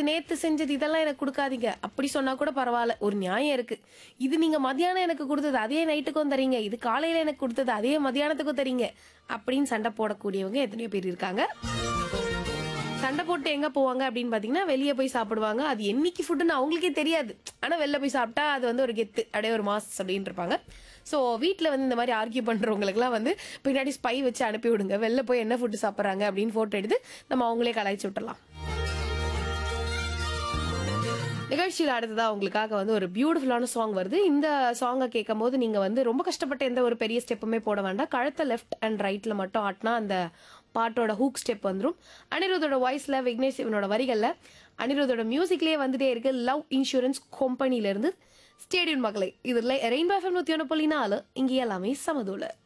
இது நேத்து செஞ்சது இதெல்லாம் எனக்கு கொடுக்காதீங்க அப்படி சொன்னா கூட பரவாயில்ல ஒரு நியாயம் இருக்கு இது நீங்க மதியானம் எனக்கு கொடுத்தது அதே நைட்டுக்கும் தரீங்க இது காலையில எனக்கு கொடுத்தது அதே மதியானத்துக்கும் தரீங்க அப்படின்னு சண்டை போடக்கூடியவங்க எத்தனையோ பேர் இருக்காங்க சண்டை போட்டு எங்க போவாங்க அப்படின்னு பாத்தீங்கன்னா வெளியே போய் சாப்பிடுவாங்க அது என்னைக்கு ஃபுட்டுன்னு அவங்களுக்கே தெரியாது ஆனா வெளில போய் சாப்பிட்டா அது வந்து ஒரு கெத்து அப்படியே ஒரு மாஸ் அப்படின்னு இருப்பாங்க ஸோ வீட்டில் வந்து இந்த மாதிரி ஆர்கியூ பண்றவங்களுக்குலாம் வந்து பின்னாடி ஸ்பை வச்சு அனுப்பி விடுங்க வெளில போய் என்ன ஃபுட்டு சாப்பிட்றாங்க அப்படின்னு போட்டோ எடுத்து நம்ம அவங்களே கலாய்ச்சி விட்டுறலாம் நிகழ்ச்சியில் அடுத்ததா உங்களுக்காக வந்து ஒரு பியூட்டிஃபுல்லான சாங் வருது இந்த சாங்கை கேட்கும் போது நீங்க வந்து ரொம்ப கஷ்டப்பட்டு எந்த ஒரு பெரிய ஸ்டெப்புமே போட வேண்டாம் கழுத்தை லெஃப்ட் அண்ட் ரைட்ல மட்டும் ஆட்டினா அந்த பாட்டோட ஹூக் ஸ்டெப் வந்துடும் அனிருத்தோட வாய்ஸ்ல விக்னேஷ் இவனோட வரிகள்ல அனிருத்தோட மியூசிக்லயே வந்துட்டே இருக்கு லவ் இன்சூரன்ஸ் கம்பெனில இருந்து ஸ்டேடியம் மக்களை இதுல ரெயின்போ எஃப்எம் நூத்தி ஒன்று புள்ளி நாலு இங்கே எல்லாமே சமதூல